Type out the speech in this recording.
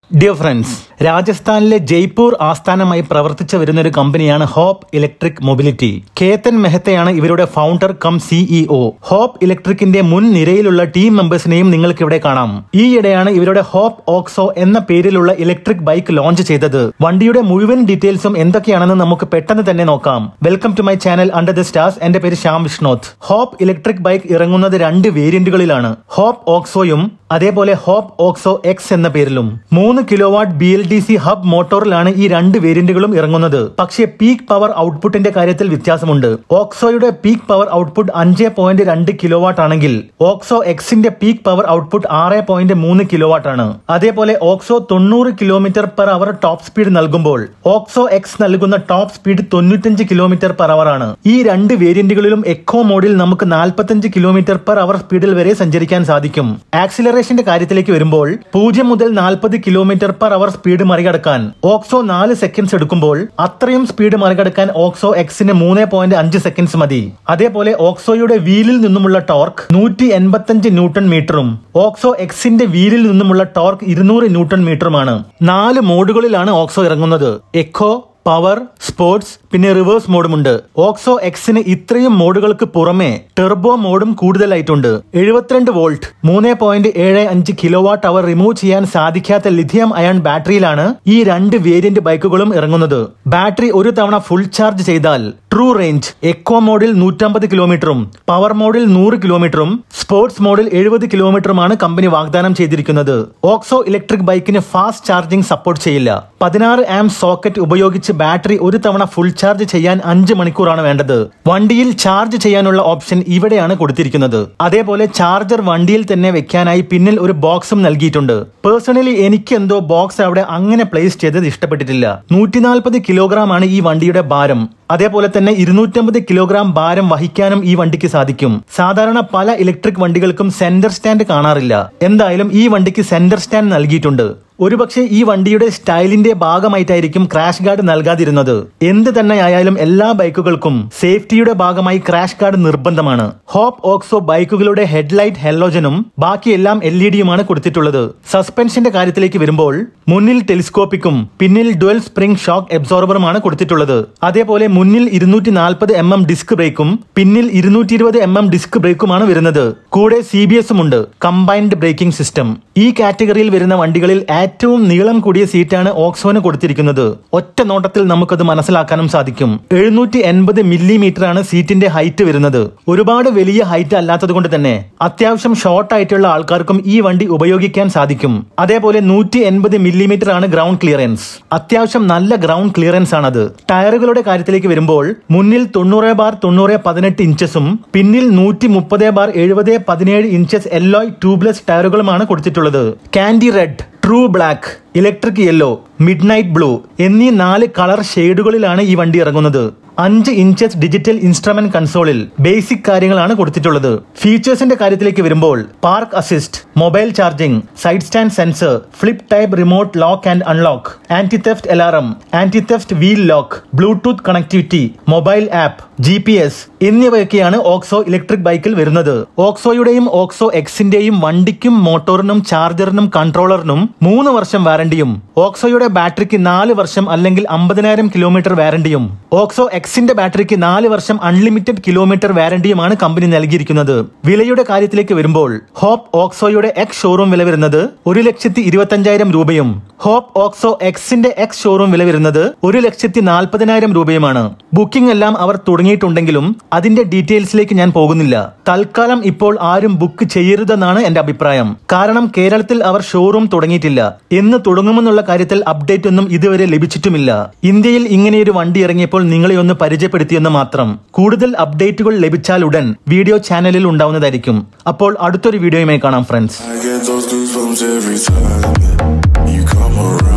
Dear friends രാജസ്ഥാനിലെ ജയ്പൂർ ആസ്ഥാനമായി പ്രവർത്തിച്ചു വരുന്ന ഒരു കമ്പനിയാണ് ഹോപ്പ് ഇലക്ട്രിക് മൊബിലിറ്റി കേതൻ മെഹത്തയാണ് ഇവരുടെ ഫൗണ്ടർ കം സിഇഒ ഹോപ്പ് ഇലക്ട്രിക്കിന്റെ മുൻ നിരയിലുള്ള ടീം മെമ്പേഴ്സിനെയും നിങ്ങൾക്ക് ഇവിടെ കാണാം ഈയിടെയാണ് ഇവരുടെ ഹോപ്പ് ഓക്സോ എന്ന പേരിലുള്ള ഇലക്ട്രിക് ബൈക്ക് ലോഞ്ച് ചെയ്തത് വണ്ടിയുടെ മുഴുവൻ ഡീറ്റെയിൽസും എന്തൊക്കെയാണെന്ന് നമുക്ക് പെട്ടെന്ന് തന്നെ നോക്കാം welcome to my channel under the stars എന്റെ പേര് Shyam Vishnoth hope electric bike ഇറങ്ങുന്നത് രണ്ട് വേരിയന്റുകളിലാണ് ഹോപ്പ് ഓക്സോയും അതേപോലെ ഹോപ്പ് ഓക്സോ എക്സ് എന്ന പേരിലും മൂന്ന് kilowatt B L D C hub മോട്ടോറിലാണ് ഈ രണ്ട് വേരിയന്റുകളും ഇറങ്ങുന്നത് പക്ഷേ പീക്ക് പവർ ഔട്ട്പുട്ടിന്റെ കാര്യത്തിൽ വ്യത്യാസമുണ്ട് ഓക്സോയുടെ പീക്ക് പവർ ഔട്ട്പുട്ട് അഞ്ച് പോയിന്റ് രണ്ട് കിലോവാട്ട് ആണെങ്കിൽ ഓക്സോ എക്സിന്റെ പീക്ക് പവർ ഔട്ട്പുട്ട് ആറ് പോയിന്റ് മൂന്ന് കിലോവാട്ട് ആണ് അതേപോലെ ഓക്സോ തൊണ്ണൂറ് kilometre per hour top speed നൽകുമ്പോൾ ഓക്സോ എക്സ് നൽകുന്ന ടോപ്പ് സ്പീഡ് തൊണ്ണൂറ്റഞ്ച് കിലോമീറ്റർ പെർ അവർ ആണ് ഈ രണ്ട് വേരിയന്റുകളിലും എക്കോ മോഡിൽ നമുക്ക് നാൽപ്പത്തഞ്ച് കിലോമീറ്റർ പെർ അവർ സ്പീഡിൽ വരെ സഞ്ചരിക്കാൻ സാധിക്കും ആക്സിലറേഷന്റെ കാര്യത്തിലേക്ക് വരുമ്പോൾ പൂജ്യം മുതൽ നാൽപ്പത് കിലോമീറ്റർ പെർ അവർ സ്പീഡ് മറികടക്കാൻ ഓക്സോ നാല് സെക്കൻഡ്സ് എടുക്കുമ്പോൾ അത്രയും സ്പീഡ് മറികടക്കാൻ ഓക്സോ എക്സിന് മൂന്ന് പോയിന്റ് അഞ്ച് സെക്കൻഡ്സ് മതി അതേപോലെ ഓക്സോയുടെ വീലിൽ നിന്നുമുള്ള ടോർക്ക് നൂറ്റി എൺപത്തഞ്ച് ന്യൂട്ടൺ മീറ്ററും ഓക്സോ എക്സിന്റെ വീലിൽ നിന്നുമുള്ള ടോർക്ക് ഇരുന്നൂറ് ന്യൂട്ടൺ മീറ്ററുമാണ് നാല് മോഡുകളിലാണ് ഓക്സോ ഇറങ്ങുന്നത് എക്കോ പവർ സ്പോർട്സ് പിന്നെ റിവേഴ്സ് മോഡുമുണ്ട് ഓക്സോ എക്സിന് ഇത്രയും മോഡുകൾക്ക് പുറമെ ടെർബോ മോഡും കൂടുതലായിട്ടുണ്ട് എഴുപത്തിരണ്ട് വോൾട്ട് മൂന്ന് പോയിന്റ് ഏഴ് അഞ്ച് കിലോ വാട്ട് അവർ റിമൂവ് ചെയ്യാൻ സാധിക്കാത്ത ലിഥിയം അയൺ ബാറ്ററിയിലാണ് ഈ രണ്ട് വേരിയന്റ് ബൈക്കുകളും ഇറങ്ങുന്നത് ബാറ്ററി ഒരു തവണ ഫുൾ ചാർജ് ചെയ്താൽ ട്രൂ റേഞ്ച് എക്കോ മോഡിൽ നൂറ്റമ്പത് കിലോമീറ്ററും പവർ മോഡിൽ നൂറ് കിലോമീറ്ററും സ്പോർട്സ് മോഡിൽ എഴുപത് കിലോമീറ്ററുമാണ് കമ്പനി വാഗ്ദാനം ചെയ്തിരിക്കുന്നത് ഓക്സോ ഇലക്ട്രിക് ബൈക്കിന് ഫാസ്റ്റ് ചാർജിംഗ് സപ്പോർട്ട് ചെയ്യില്ല പതിനാറ് ആം സോക്കറ്റ് ഉപയോഗിച്ച് ബാറ്ററി ഒരു തവണ ഫുൾ ചാർജ് ചെയ്യാൻ അഞ്ച് മണിക്കൂറാണ് വേണ്ടത് വണ്ടിയിൽ ചാർജ് ചെയ്യാനുള്ള ഓപ്ഷൻ ഇവിടെയാണ് കൊടുത്തിരിക്കുന്നത് അതേപോലെ ചാർജർ വണ്ടിയിൽ തന്നെ വെക്കാനായി പിന്നിൽ ഒരു ബോക്സും നൽകിയിട്ടുണ്ട് പേഴ്സണലി എനിക്ക് എന്തോ ബോക്സ് അവിടെ അങ്ങനെ പ്ലേസ് ചെയ്തത് ഇഷ്ടപ്പെട്ടിട്ടില്ല നൂറ്റി നാൽപ്പത് കിലോഗ്രാം ആണ് ഈ വണ്ടിയുടെ ഭാരം അതേപോലെ തന്നെ ഇരുന്നൂറ്റമ്പത് കിലോഗ്രാം ഭാരം വഹിക്കാനും ഈ വണ്ടിക്ക് സാധിക്കും സാധാരണ പല ഇലക്ട്രിക് വണ്ടികൾക്കും സെന്റർ സ്റ്റാൻഡ് കാണാറില്ല എന്തായാലും ഈ വണ്ടിക്ക് സെന്റർ സ്റ്റാൻഡ് നൽകിയിട്ടുണ്ട് ഒരുപക്ഷെ ഈ വണ്ടിയുടെ സ്റ്റൈലിന്റെ ഭാഗമായിട്ടായിരിക്കും ക്രാഷ് ഗാർഡ് നൽകാതിരുന്നത് എന്ത് തന്നെയായാലും എല്ലാ ബൈക്കുകൾക്കും സേഫ്റ്റിയുടെ ഭാഗമായി ക്രാഷ് ഗാർഡ് നിർബന്ധമാണ് ഹോപ്പ് ഓക്സോ ബൈക്കുകളുടെ ഹെഡ്ലൈറ്റ് ഹെലോജനും ബാക്കിയെല്ലാം എൽ ഇ ഡിയുമാണ് കൊടുത്തിട്ടുള്ളത് സസ്പെൻഷന്റെ കാര്യത്തിലേക്ക് വരുമ്പോൾ മുന്നിൽ ടെലിസ്കോപ്പിക്കും പിന്നിൽ ഡുവൽ സ്പ്രിംഗ് ഷോക്ക് എബ്സോർബറുമാണ് കൊടുത്തിട്ടുള്ളത് അതേപോലെ മുന്നിൽ ഇരുന്നൂറ്റി നാൽപ്പത് എം എം ഡിസ്ക് ബ്രേക്കും പിന്നിൽ ഇരുന്നൂറ്റി ഇരുപത് എം എം ഡിസ്ക് ബ്രേക്കുമാണ് വരുന്നത് കൂടെ സി ബി എസും ഉണ്ട് കമ്പൈൻഡ് ബ്രേക്കിംഗ് സിസ്റ്റം ഈ കാറ്റഗറിയിൽ വരുന്ന വണ്ടികളിൽ ഏറ്റവും നീളം കൂടിയ സീറ്റാണ് ഓക്സോന് കൊടുത്തിരിക്കുന്നത് ഒറ്റ നോട്ടത്തിൽ നമുക്കത് മനസ്സിലാക്കാനും സാധിക്കും എഴുന്നൂറ്റി എൺപത് മില്ലിമീറ്റർ ആണ് സീറ്റിന്റെ ഹൈറ്റ് വരുന്നത് ഒരുപാട് വലിയ ഹൈറ്റ് അല്ലാത്തത് കൊണ്ട് തന്നെ അത്യാവശ്യം ഷോർട്ട് ആയിട്ടുള്ള ആൾക്കാർക്കും ഈ വണ്ടി ഉപയോഗിക്കാൻ സാധിക്കും അതേപോലെ നൂറ്റി എൺപത് മില്ലിമീറ്റർ ആണ് ഗ്രൗണ്ട് ക്ലിയറൻസ് അത്യാവശ്യം നല്ല ഗ്രൗണ്ട് ക്ലിയറൻസ് ആണത് ടയറുകളുടെ കാര്യത്തിലേക്ക് വരുമ്പോൾ മുന്നിൽ തൊണ്ണൂറ് ബാർ തൊണ്ണൂറ് പതിനെട്ട് ഇഞ്ചസും പിന്നിൽ നൂറ്റി മുപ്പത് ബാർ എഴുപത് പതിനേഴ് ഇഞ്ചസ് എല്ലോയ് ട്യൂബ്ലെസ് ടയറുകളുമാണ് കൊടുത്തിട്ടുള്ളത് candy red true black electric yellow midnight blue എന്നീ നാല് കളർ ഷെയ്ഡുകളിലാണ് ഈ വണ്ടി ഇറങ്ങുന്നത് അഞ്ച് ഇഞ്ചസ് ഡിജിറ്റൽ ഇൻസ്ട്രുമെന്റ് കൺസോളിൽ ബേസിക് കാര്യങ്ങളാണ് കൊടുത്തിട്ടുള്ളത് ഫീച്ചേഴ്സിന്റെ കാര്യത്തിലേക്ക് വരുമ്പോൾ park assist mobile charging side stand sensor flip type remote lock and unlock anti theft alarm anti theft wheel lock Bluetooth connectivity mobile app G P S എന്നിവയൊക്കെയാണ് Oxo electric ബൈക്കിൽ വരുന്നത് ഓക്സോയുടെയും oxo എക്സിന്റെയും വണ്ടിക്കും മോട്ടോറിനും ചാർജറിനും കൺട്രോളറിനും മൂന്ന് വർഷം വാറണ്ടിയും ഓക്സോയുടെ ബാറ്ററിക്ക് നാല് വർഷം അല്ലെങ്കിൽ അമ്പതിനായിരം കിലോമീറ്റർ വാറണ്ടിയും ഓക്സോ എക്സിന്റെ ബാറ്ററിക്ക് നാല് വർഷം അൺലിമിറ്റഡ് കിലോമീറ്റർ വാറണ്ടിയുമാണ് കമ്പനി നൽകിയിരിക്കുന്നത് വിലയുടെ കാര്യത്തിലേക്ക് വരുമ്പോൾ ഹോപ്പ് ഓക്സോയുടെ എക്സ് ഷോറൂം വില വരുന്നത് ഒരു ലക്ഷത്തി ഇരുപത്തഞ്ചായിരം രൂപയും ഹോപ്പ് ഓക്സോ എക്സിന്റെ എക്സ് ഷോറൂം വില വരുന്നത് ഒരു ലക്ഷത്തി നാൽപ്പതിനായിരം രൂപയുമാണ് ബുക്കിംഗ് എല്ലാം അവർ തുടങ്ങിയിട്ടുണ്ടെങ്കിലും അതിന്റെ ഡീറ്റെയിൽസിലേക്ക് ഞാൻ പോകുന്നില്ല തൽക്കാലം ഇപ്പോൾ ആരും ബുക്ക് ചെയ്യരുതെന്നാണ് എന്റെ അഭിപ്രായം കാരണം കേരളത്തിൽ അവർ ഷോറൂം തുടങ്ങിയിട്ടില്ല എന്ന് തുടങ്ങുമെന്നുള്ള കാര്യത്തിൽ അപ്ഡേറ്റ് ഒന്നും ഇതുവരെ ലഭിച്ചിട്ടുമില്ല ഇന്ത്യയിൽ ഇങ്ങനെയൊരു വണ്ടി ഇറങ്ങിയപ്പോൾ നിങ്ങളെ ഒന്ന് പരിചയപ്പെടുത്തിയെന്ന് മാത്രം കൂടുതൽ അപ്ഡേറ്റുകൾ ലഭിച്ചാൽ ഉടൻ വീഡിയോ ചാനലിൽ ഉണ്ടാവുന്നതായിരിക്കും അപ്പോൾ അടുത്തൊരു വീഡിയോയുമായി കാണാം friends I get those goosebumps every time you come around.